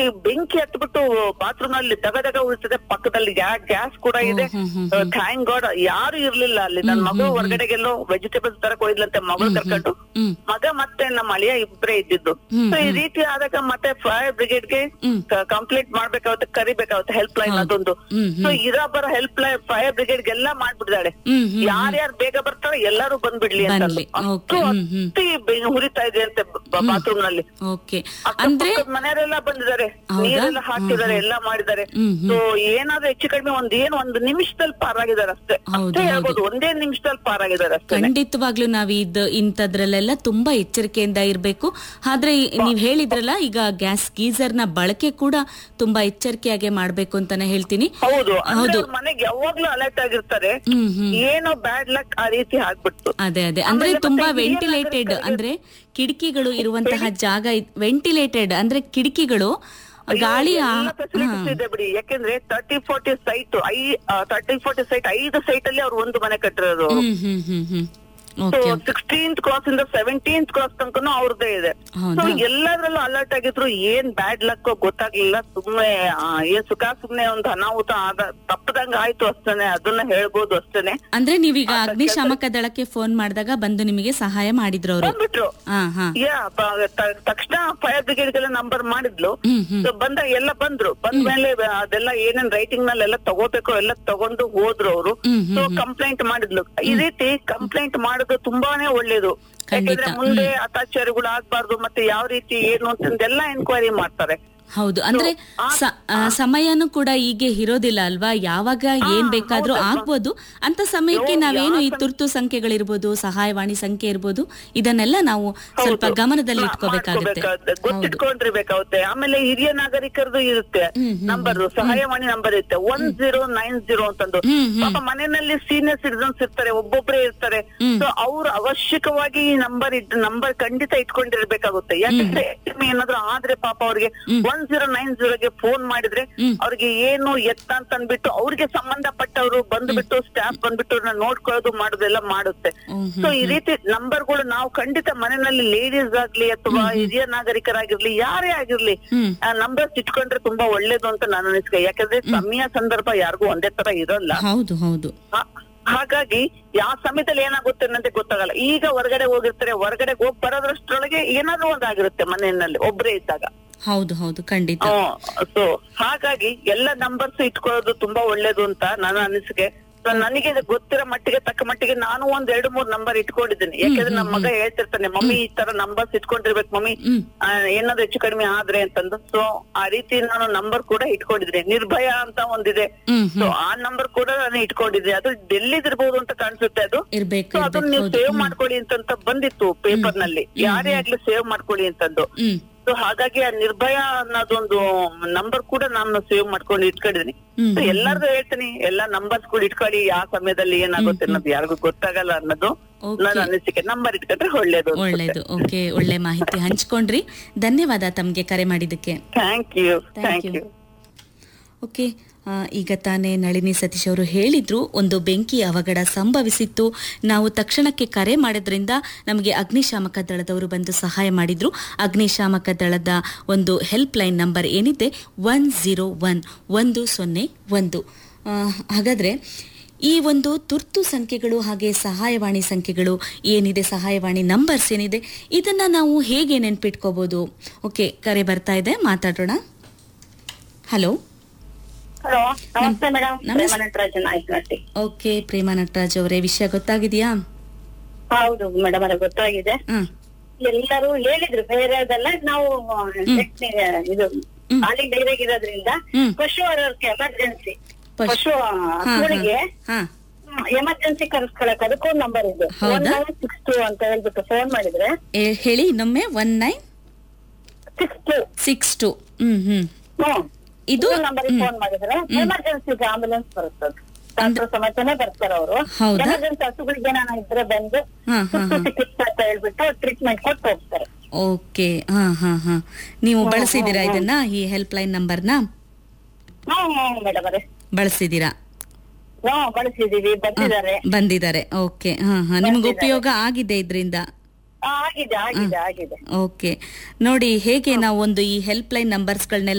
ಬೆಂಕಿ ಹತ್ಬಿಟ್ಟು ಬಾತ್ರೂಮ್ ನಲ್ಲಿ ದಗ ದಗ ಉಳಿಸಿದೆ ಪಕ್ಕದಲ್ಲಿ ಗ್ಯಾಸ್ ಕೂಡ ಇದೆ ಹ್ಮ್, ಹ್ಮ್, ಥ್ಯಾಂಕ್ ಗಾಡ್ ಯಾರು ಇರ್ಲಿಲ್ಲ ಅಲ್ಲಿ ನನ್ ಮಗಳು ಹೊರಗಡೆಗೆಲ್ಲೋ ವೆಜಿಟೇಬಲ್ಸ್ ತರಕ್ ಹೋಯ್ಲಂತೆ ಮಗಳು ಕರ್ಕೊಂಡು ಹ್ಮ್ ಮಗ ಮತ್ತೆ ನಮ್ಮ ಅಳಿಯ ಇಬ್ರೇ ಇದ್ದಿದ್ದು ಹ್ಮ್, ಸೊ ಈ ರೀತಿ ಆದಾಗ ಮತ್ತೆ ಫೈರ್ ಬ್ರಿಗೇಡ್ ಗೆ ಹ್ಮ್. ಕಂಪ್ಲೀಟ್ ಮಾಡ್ಬೇಕಾಗುತ್ತೆ ಕರಿಬೇಕಾಗುತ್ತೆ ಹೆಲ್ಪ್ ಲೈನ್ ಅದೊಂದು ಹ್ಮ್, ಸೊ ಇರೋ ಬರೋ ಹೆಲ್ಪ್ ಲೈನ್ ಫೈರ್ ಬ್ರಿಗೇಡ್ ಗೆಲ್ಲ ಮಾಡ್ಬಿಟ್ಟಿದ್ದಾಳೆ ಹ್ಮ್ ಹ್ಮ್ ಯಾರ್ಯಾರು ಬೇಗ ಬರ್ತಾರೆ ಎಲ್ಲರೂ ಬಂದ್ಬಿಡ್ಲಿ ಅಂತ ಬನ್ಲಿ. ಅಷ್ಟು Okay. ಹ್ಮ್, ಹ್ಮ್. ಅತಿ ಬೆಂಕಿ ಹುರಿತಾ ಇದೆ ಅಂತೆ ಬಾತ್ರೂಮ್ ನಲ್ಲಿ ಓಕೆ ಅಂದ್ರೆ ಅಕ್ಕಪಕ್ಕದ ಮನೆಯವರೆಲ್ಲ ಬಂದಿದ್ದಾರೆ ಹೌದಾ? ನೀರೆಲ್ಲ ಹಾಕಿದ್ದಾರೆ ಎಲ್ಲ ಮಾಡಿದ್ದಾರೆ ಹ್ಮ್, ಹ್ಮ್. ಸೊ ಏನಾದ್ರೂ ಹೆಚ್ಚು ಕಡಿಮೆ ಒಂದ್ ಏನ್ ಒಂದು ನಿಮಿಷದಲ್ಲಿ ಪಾರಾಗಿದ್ದಾರೆ ಅಷ್ಟೇ ಹೌದು, ಅಷ್ಟೇ ಹೌದು. ಹೇಳ್ಬೋದು ಒಂದೇ ನಿಮಿಷದಲ್ಲಿ ಪಾರಾಗಿದ್ದಾರೆ ಅಷ್ಟೇ ಖಂಡಿತವಾಗ್ಲೂ ನಾವ್ ಇದ್ ಇಂಥದ್ರಲ್ಲೆಲ್ಲ ತುಂಬಾ ಎಚ್ಚರಿಕೆಯಿಂದ ಇರ್ಬೇಕು ಆದ್ರೆ ಈ- ನೀವ್ ಹೇಳಿದ್ರಲ್ಲ ಈಗ ಗ್ಯಾಸ್ ಗೀಸರ್ ನ ಬಳಕೆ ಕೂಡ ತುಂಬಾ ಎಚ್ಚರಿಕೆಯಾಗಿ ಮಾಡ್ಬೇಕು ಅಂತಾನೆ ಹೇಳ್ತೀನಿ ಹೌದು ಅಂದ್ರೆ ಹೌದು ಅವ್ರ ಮನೆಗೆ ಯಾವಾಗ್ಲೂ ಅಲರ್ಟ್ ಆಗಿರ್ತಾರೆ ಹ್ಮ್ ಹ್ಮ್ ಏನೋ ಬ್ಯಾಡ್ ಲಕ್ ಆ ರೀತಿ ಆಗ್ಬಿಟ್ಟು ಅದೇ ಅದೇ ಅಂದ್ರೆ ಆಮೇಲೆ ತುಂಬಾ ಮತ್ತೆ ಹಿರಿಯ ವೆಂಟಿಲೇಟೆಡ್ ನಾಗರಿಕರಿಗೆ- ಅಂದ್ರೆ ಕಿಟಕಿಗಳು ಇರುವಂತಹ ಜಾಗ ವೆಂಟಿಲೇಟೆಡ್ ಅಂದ್ರೆ ಕಿಟಕಿಗಳು ಗಾಳಿ ಆ- ಎಲ್ಲ ಫೆಸಿಲಿಟೀಸ್ ಇದೆ ಬಿಡಿ ಯಾಕೆಂದ್ರೆ thirty forty site I thirty forty site ಐದು ಸೈಟ್ ಅಲ್ಲಿ ಅವ್ರು ಒಂದು ಮನೆ ಕಟ್ಟಿರೋದು hmm hmm hmm hmm so okay sixteenth cross ಇಂದ ಸೆವೆಂಟೀನ್ತ್ ಕ್ರಾಸ್ ತನಕನೂ ಅವ್ರದ್ದೇ ಇದೆ ಸೊ ಹೌದಾ ಎಲ್ಲದ್ರಲ್ಲೂ ಅಲರ್ಟ್ ಆಗಿದ್ರು ಏನ್ ಬ್ಯಾಡ್ ಲಕ್ ಗೊತ್ತಾಗ್ಲಿಲ್ಲ ಸುಮ್ನೆ ಆ, ಏನ್ ಸುಖ ಸುಮ್ನೆ ಒಂದು ಅನಾಹುತ ಆದ ತಪ್ಪದಂಗ ಆಯ್ತು ಅಷ್ಟೇನೆ ಅದನ್ನ ಹೇಳ್ಬೋದು ಅಷ್ಟೇನೆ ಅಂದ್ರೆ ನೀವೀಗ ಅಗ್ನಿಶಾಮಕ ದಳಕ್ಕೆ ಫೋನ್ ಮಾಡಿದಾಗ ಬಂದು ನಿಮಗೆ ಸಹಾಯ ಮಾಡಿದ್ರು ಅವರು ಬಂದ್ಬಿಟ್ರು ಹಾ ಹಾ ಯಾ ಬ- ತ- ತಕ್ಷಣ ಫೈರ್ ಬ್ರಿಗೇಡ್ ಗೆಲ್ಲ ನಂಬರ್ ಮಾಡಿದ್ಲು ಹ್ಮ್ ಹ್ಮ್ So ಬಂದಾಗ ಎಲ್ಲ ಬಂದ್ರು ಬಂದ ಮೇಲೆ ಅದೆಲ್ಲ ಏನೇನ್ ರೈಟಿಂಗ್ ನಲ್ಲಿ ಎಲ್ಲ ತಗೋಬೇಕು ಎಲ್ಲ ತಗೊಂಡು ಹೋದ್ರು ಅವರು ಹ್ಮ್ ಸೊ ಹ್ಮ್ ಕಂಪ್ಲೇಂಟ್ ಮಾಡಿದ್ಲು ಈ ರೀತಿ ಕಂಪ್ಲೇಂಟ್ ಮಾಡೋದು ತುಂಬಾನೇ ಒಳ್ಳೇದು ಖಂಡಿತ. ಯಾಕಂದ್ರೆ ಮುಂದೆ ಅತ್ಯಾಚಾರಗಳು ಆಗ್ಬಾರ್ದು ಮತ್ತೆ ಯಾವ ರೀತಿ ಏನು ಅಂತಂದೆಲ್ಲ ಎನ್ಕ್ವೈರಿ ಮಾಡ್ತಾರೆ ಹೌದು ಅಂದ್ರೆ ಸ- ಆ, ಸಮಯನೂ ಕೂಡ ಹೀಗೆ ಇರೋದಿಲ್ಲ ಅಲ್ವಾ ಯಾವಾಗ ಏನ್ ಬೇಕಾದ್ರೂ ಆಗ್ಬೋದು ಅಂತ ಸಮಯಕ್ಕೆ ನಾವೇನು ಈ ತುರ್ತು ಸಂಖ್ಯೆಗಳಿರ್ಬೋದು ಸಹಾಯವಾಣಿ ಸಂಖ್ಯೆ ಇರ್ಬೋದು ಇದನ್ನೆಲ್ಲ ನಾವು ಸ್ವಲ್ಪ ಗಮನದಲ್ಲಿ ಇಟ್ಕೋಬೇಕಾಗುತ್ತೆ ಮಾಡ್ಕೋಬೇಕಾಗುತ್ತೆ. ಗೊತ್ತಿಟ್ಕೊಂಡಿರ್ಬೇಕಾಗುತ್ತೆ ಆಮೇಲೆ ಹಿರಿಯ ನಾಗರಿಕರದು ಇರುತ್ತೆ ನಂಬರ್ ಸಹಾಯವಾಣಿ ನಂಬರ್ ಇರುತ್ತೆ ಒನ್ ಜೀರೋ ನೈನ್ ಜೀರೋ ಅಂತಂದು ಹ್ಮ್, ಹ್ಮ್. ಪಾಪ ಮನೆಯಲ್ಲಿ ಸೀನಿಯರ್ ಸಿಟಿಸನ್ಸ್ ಇರ್ತಾರೆ ಒಬ್ಬೊಬ್ರೇ ಇರ್ತಾರೆ ಸೊ ಅವ್ರು ಅವಶ್ಯಕವಾಗಿ ಈ ನಂಬರ್ ಇಟ್ಟು ನಂಬರ್ ಖಂಡಿತ ಇಟ್ಕೊಂಡಿರ್ಬೇಕಾಗುತ್ತೆ ಯಾಕಂದ್ರೆ ಏನಾದ್ರು ಆದ್ರೆ ಪಾಪ ಅವ್ರಿಗೆ ಒನ್ ಜೀರೋ ನೈನ್ ಜೀರೋಗೆ ಫೋನ್ ಮಾಡಿದ್ರೆ ಅವ್ರಿಗೆ ಏನು ಎತ್ತ ಅಂತ ಅಂದ್ಬಿಟ್ಟು ಅವ್ರಿಗೆ ಸಂಬಂಧಪಟ್ಟವರು ಬಂದ್ಬಿಟ್ಟು ಸ್ಟಾಫ್ ಬಂದ್ಬಿಟ್ಟು ಅವ್ರನ್ನ ನೋಡ್ಕೊಳ್ಳೋದು ಮಾಡೋದೆಲ್ಲ ಮಾಡುತ್ತೆ ಹ್ಮ್, ಸೊ ಈ ರೀತಿ ನಂಬರ್ಗಳು ನಾವು ಖಂಡಿತ ಮನೆಯಲ್ಲಿ ಲೇಡೀಸ್ ಆಗ್ಲಿ ಅಥವಾ ಹಿರಿಯ ನಾಗರಿಕರಾಗಿರ್ಲಿ ಯಾರೇ ಆಗಿರ್ಲಿ ಹ್ಮ್ ನಂಬರ್ಸ್ ಇಟ್ಕೊಂಡ್ರೆ ತುಂಬಾ ಒಳ್ಳೇದು ಅಂತ ನಾನು ಅನಿಸ್ಕೆ ಯಾಕಂದ್ರೆ ಸಮಯ ಸಂದರ್ಭ ಯಾರಿಗೂ ಒಂದೇ ತರ ಇರೋಲ್ಲ ಹೌದು ಹೌದು ಹಾ- ಹಾಗಾಗಿ ಯಾವ ಸಮಯದಲ್ಲಿ ಏನಾಗುತ್ತೆ ಅನ್ನೋದೇ ಗೊತ್ತಾಗಲ್ಲ ಈಗ ಹೊರಗಡೆ ಹೋಗಿರ್ತಾರೆ ಹೊರಗಡೆ ಹೋಗಿ ಬರೋದ್ರಷ್ಟರೊಳಗೆ ಏನಾದ್ರೂ ಒಂದಾಗಿರುತ್ತೆ ಮನೆಯಲ್ಲಿ ಒಬ್ರೇ ಇದ್ದಾಗ ಹೌದು ಹೌದು ಖಂಡಿತ ಸೊ ಹಾಗಾಗಿ ಎಲ್ಲ ನಂಬರ್ಸ್ ಇಟ್ಕೊಳ್ಳೋದು ತುಂಬಾ ಒಳ್ಳೇದು ಅಂತ ನನ್ನ ಅನಿಸಿಕೆ So ನನಗೆ ಇದು ಗೊತ್ತಿರೋ ಮಟ್ಟಿಗೆ ತಕ್ಕ ಮಟ್ಟಿಗೆ ನಾನು ಒಂದ್ ಎರಡು ಮೂರ್ ನಂಬರ್ ಇಟ್ಕೊಂಡಿದ್ದೀನಿ ಯಾಕಂದ್ರೆ ನಮ್ಮ ಮಗ ಹೇಳ್ತಿರ್ತಾನೆ ಮಮ್ಮಿ ಈ ತರ ನಂಬರ್ಸ್ ಇಟ್ಕೊಂಡಿರ್ಬೇಕು ಮಮ್ಮಿ ಹ್ಮ್ ಆ, ಏನಾದ್ರು ಹೆಚ್ಚು ಕಡಿಮೆ ಆದ್ರೆ ಅಂತಂದು ಸೊ ಆ ರೀತಿ ನಾನು ನಂಬರ್ ಕೂಡ ಇಟ್ಕೊಂಡಿದ್ದೀನಿ ನಿರ್ಭಯ ಅಂತ ಒಂದಿದೆ ಹ್ಮ್ ಸೊ ಹ್ಮ್ ಆ ನಂಬರ್ ಕೂಡ ನಾನು ಇಟ್ಕೊಂಡಿದ್ದೀನಿ ಅದು ಡೆಲ್ಲಿದಿರ್ಬೋದು ಅಂತ ಕಾಣಿಸುತ್ತೆ ಅದು ಇರ್ಬೇಕು ಸೊ ಅದನ್ನ ಇರ್ಬೇಕು ನೀವು ಹೌದು ಸೇವ್ ಮಾಡ್ಕೊಳ್ಳಿ ಅಂತ ಬಂದಿತ್ತು ಪೇಪರ್ ನಲ್ಲಿ ಯಾರೇ ಆಗ್ಲಿ ಸೇವ್ ಮಾಡ್ಕೊಳ್ಳಿ ಅಂತಂದು ಹ್ಮ್ ಸೊ ಹಾಗಾಗಿ ಆ ನಿರ್ಭಯ ಅನ್ನೋದೊಂದು ನಂಬರ್ ಕೂಡ ನಾನು ಸೇವ್ ಮಾಡ್ಕೊಂಡು ಇಟ್ಕೊಂಡಿದ್ದೀನಿ ಹ್ಮ್ ಸೊ ಎಲ್ಲಾರ್ದು ಹೇಳ್ತೀನಿ ಎಲ್ಲಾ ನಂಬರ್ಸ್ ಕೂಡ ಇಟ್ಕೊಳ್ಳಿ ಯಾವ ಸಮಯದಲ್ಲಿ ಏನಾಗುತ್ತೆ ಅನ್ನೋದು ಯಾರಿಗೂ ಗೊತ್ತಾಗಲ್ಲ ಅನ್ನೋದು Okay. ನನ್ನ ಅನಿಸಿಕೆ ನಂಬರ್ ಇಟ್ಕೊಂಡ್ರೆ ಒಳ್ಳೇದು ಒಳ್ಳೇದು ಓಕೆ ಒಳ್ಳೆ ಮಾಹಿತಿ ಹಂಚ್ಕೊಂಡ್ರಿ ಧನ್ಯವಾದ ತಮ್ಗೆ ಕರೆ ಮಾಡಿದ್ದಕ್ಕೆ thank you thank thank you you okay ಆ, ಈಗ ತಾನೇ ನಳಿನಿ ಸತೀಶ್ ಅವರು ಹೇಳಿದ್ರು ಒಂದು ಬೆಂಕಿ ಅವಘಡ ಸಂಭವಿಸಿತ್ತು ನಾವು ತಕ್ಷಣಕ್ಕೆ ಕರೆ ಮಾಡೋದ್ರಿಂದ ನಮಗೆ ಅಗ್ನಿಶಾಮಕ ದಳದವರು ಬಂದು ಸಹಾಯ ಮಾಡಿದ್ರು ಅಗ್ನಿಶಾಮಕ ದಳದ ಒಂದು ಹೆಲ್ಪ್ ಲೈನ್ ನಂಬರ್ ಏನಿದೆ ಒನ್ ಝೀರೋ ಒನ್ ಒಂದು ಸೊನ್ನೆ ಒಂದು ಆ, ಹಾಗಾದ್ರೆ ಈ ಒಂದು ತುರ್ತು ಸಂಖ್ಯೆಗಳು ಹಾಗೆ ಸಹಾಯವಾಣಿ ಸಂಖ್ಯೆಗಳು ಏನಿದೆ ಸಹಾಯವಾಣಿ ನಂಬರ್ಸ್ ಏನಿದೆ ಇದನ್ನ ನಾವು ಹೇಗೆ ನೆನ್ಪಿಟ್ಕೋಬಹುದು ಓಕೆ ಕರೆ ಬರ್ತಾ ಇದೆ ಮಾತಾಡೋಣ ಹಲೋ ಹಲೋ ನಮಸ್ತೆ ಮೇಡಮ್ ನಮಸ್ತೆ. ನಟರಾಜನ್ ಆಯ್ತು ಓಕೆ ಪ್ರೇಮ ನಟರಾಜ್ ಅವರೇ ವಿಷಯ ಗೊತ್ತಾಗಿದೆಯಾ ಹೌದು ಮೇಡಮ್ ಅವ್ರಿಗೆ ಗೊತ್ತಾಗಿದೆ ಹ್ಮ್ ಎಲ್ಲರೂ ಹೇಳಿದ್ರು ಬೇರೆದೆಲ್ಲ ನಾವು ಇದು ಖಾಲಿ ಡೈರೆಗೆ ಇರೋದ್ರಿಂದ ಹ್ಮ್. ಪಶು ಆರೋಗ್ಯ ಎಮರ್ಜೆನ್ಸಿ ಪಶು- ಪಶು ಹಾ, ಹಸುಗಳಿಗೆ ಹಾ ಎಮರ್ಜೆನ್ಸಿ ಕರೆಸ್ಕೊಳಕ್ ಅದಕ್ಕೂ ನಂಬರ್ ಇದೆ ಹೌದಾ? ಸಿಕ್ಸ್ ಟು ಅಂತ ಹೇಳ್ಬಿಟ್ಟು ಫೋನ್ ಮಾಡಿದ್ರೆ ಏ, ಹೇಳಿ ಇನ್ನೊಮ್ಮೆ one nine six two six two hmm hmm hmm ಇದು ನಂಬರ್ ಫೋನ್ ಮಾಡಿದ್ರೆ ಎಮರ್ಜೆನ್ಸಿ ಆಂಬುಲೆನ್ಸ್ ಬರುತ್ತೆ ಡಾಕ್ಟರ್ ಸಮೇತನೇ ಬರ್ತಾರೆ ಅವರು ಹೌದಾ? ಎಮರ್ಜೆನ್ಸಿ ಹಸುಗಳಿಗೆ ಏನಾನ ಇದ್ರೆ ಬಂದು ಹಾ ಹಾ ಸುತ್ತು ಚಿಕಿತ್ಸೆ ಅಂತ ಹೇಳ್ಬಿಟ್ಟು ಟ್ರೀಟ್ಮೆಂಟ್ ಕೊಟ್ಟು ಹೋಗ್ತಾರೆ ಓಕೆ ಹಾ ಹಾ ಹಾ ನೀವು ಬಳಸಿದ್ದೀರಾ ಇದನ್ನ ಈ ಹೆಲ್ಪ್ ಲೈನ್ ನಂಬರ್ನ ಹ್ಮ್ ಮೇಡಮ್ ಅವರೇ ಬಳಸಿದ್ದೀರಾ ಹ್ಮ್ ಬಳಸಿದೀವಿ ಬಂದಿದ್ದಾರೆ ಬಂದಿದ್ದಾರೆ ಓಕೆ ಹಾ ಹಾ ನಿಮ್ಗೆ ಉಪಯೋಗ ಆಗಿದೆ ಇದರಿಂದ ಆ, ಆಗಿದೆ ಆಗಿದೆ ಆಗಿದೆ ಓಕೆ ನೋಡಿ ಹೇಗೆ ನಾವು ಒಂದು ಈ ಹೆಲ್ಪ್ ಲೈನ್ ನಂಬರ್ಸ್ಗಳನ್ನೆಲ್ಲ